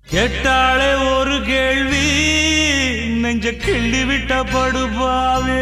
கேட்டாளே ஒரு கேள்வி நெஞ்ச கிள்ளி விட்ட படுபாவே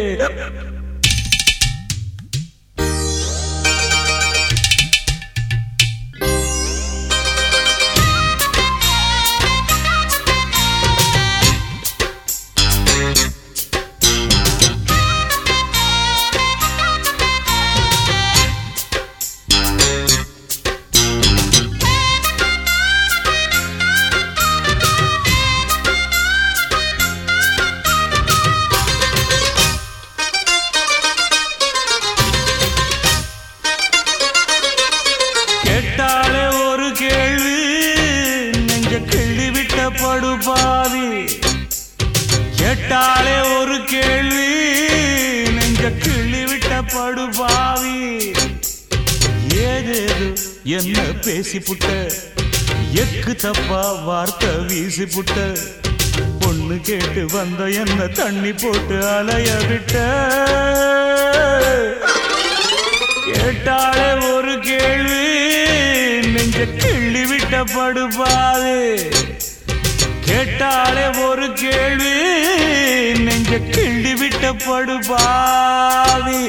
கேட்டாளே ஒரு கேள்வி நெஞ்ச கிள்ளி விட்ட படுபாவி கேட்டாளே ஒரு கேள்வி நெஞ்ச கிள்ளி விட்ட படுபாவி ஏதேது என்ன பேசி புட்ட எக்கு தப்பா வார்த்தை வீசி புட்ட பொண்ணு கேட்டு வந்த என்ன தண்ணி போட்டு அலைய விட்ட கேட்டாலே ஒரு கேள்வி நெஞ்ச கிள்ளி விட்ட படுபாது கேட்டாலே ஒரு கேள்வி நெஞ்ச கிள்ளி விட்ட படுபாவி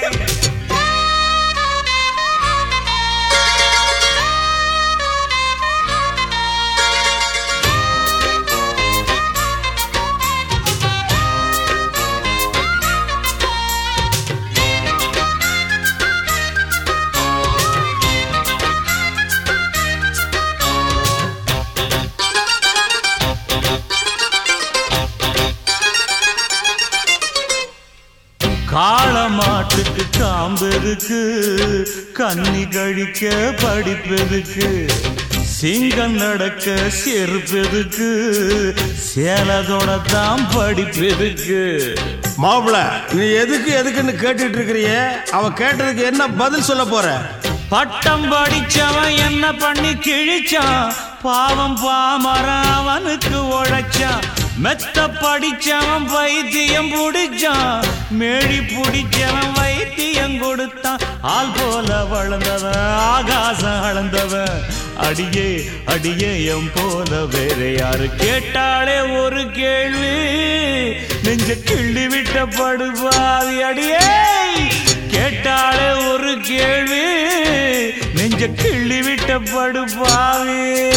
காளமாட்டுக்கு காம்பெதுக்கு கன்னி கழிக்க படிப்பெதுக்கு சிங்கம் நடக்க செருப்பெதுக்கு சேலதோட தான் படிப்பெதுக்கு மாப்பிள நீ எதுக்கு எதுக்குன்னு கேட்டுட்டு இருக்கிறிய அவ கேட்டதுக்கு என்ன பதில் சொல்ல போற பட்டம் படிச்சவன் என்ன பண்ணி கிழிச்சான் பாவம் பாமரன் அவனுக்கு உழைச்சான் மெத்த படிச்சவன் வைத்தியம் புடிச்சான் மேடி புடிச்சவன் வைத்தியம் கொடுத்தான் ஆள் போல வளர்ந்தவன் ஆகாசம் அளந்தவன் அடியே அடியே எம் போல வேற யாரு கேட்டாலே ஒரு கேள்வி நெஞ்ச கிள்ளி விட்ட படுபாவி அடியே கேட்டாலே ஒரு கேள்வி நெஞ்ச கிள்ளி விட்ட படுபாவி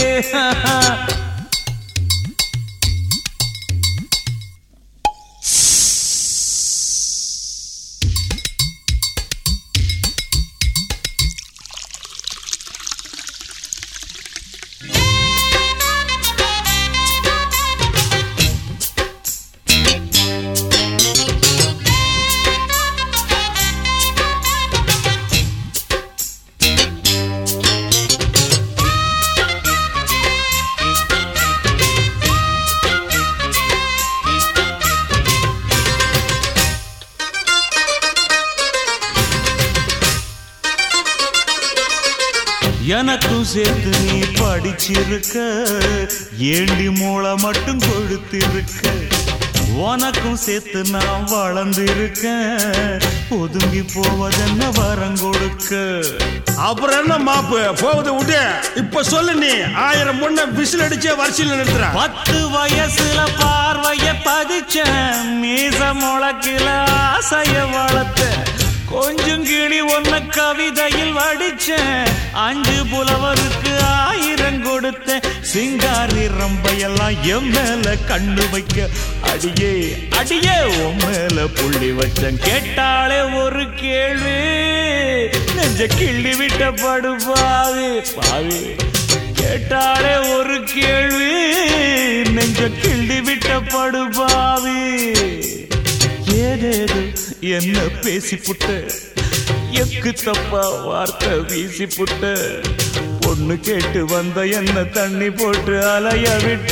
எனக்கும் சேர்த்து நீ படிச்சிருக்க ஏண்டி மூளை மட்டும் கொழுத்திருக்க உனக்கும் சேர்த்து நான் வளர்ந்திருக்கேன் ஒதுங்கி போவதென்ன வரம் கொடுக்க அப்புறம் என்ன மாப்பு போகுது விட்டு இப்ப சொல்லு நீ ஆயிரம் முன்ன விசில் அடிச்சே வரிசையில் நிறுத்துற பத்து வயசுல பார்வைய பதிச்சேன் மீச முளக்கில ஆசைய வளர்த்தேன் கொஞ்சம் கிளி ஒன்ன கவிதையில் வடிச்சேன் அஞ்சு புலவருக்கு ஆயிரம் கொடுத்தேன் சிங்காரி ரம்பையெல்லாம் என் மேல கண்ணு வைக்க அடியே அடியே உன் மேல புள்ளி வச்சேன் கேட்டாலே ஒரு கேள்வி நெஞ்ச கிள்ளி விட்ட படுபாவி பாவி கேட்டாலே ஒரு கேள்வி நெஞ்ச கிள்ளி விட்ட படுபாவி ஏதேது என்ன பேசி புட்ட எக்கு தப்பா வார்த்தை வீசி புட்ட பொண்ணு கேட்டு வந்த என்ன தண்ணி போட்டு அலைய விட்ட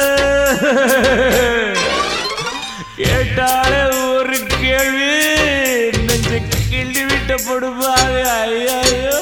கேட்டாலே ஒரு கேள்வி நெஞ்ச கிள்ளி விட்ட படுபாவி ஐயோ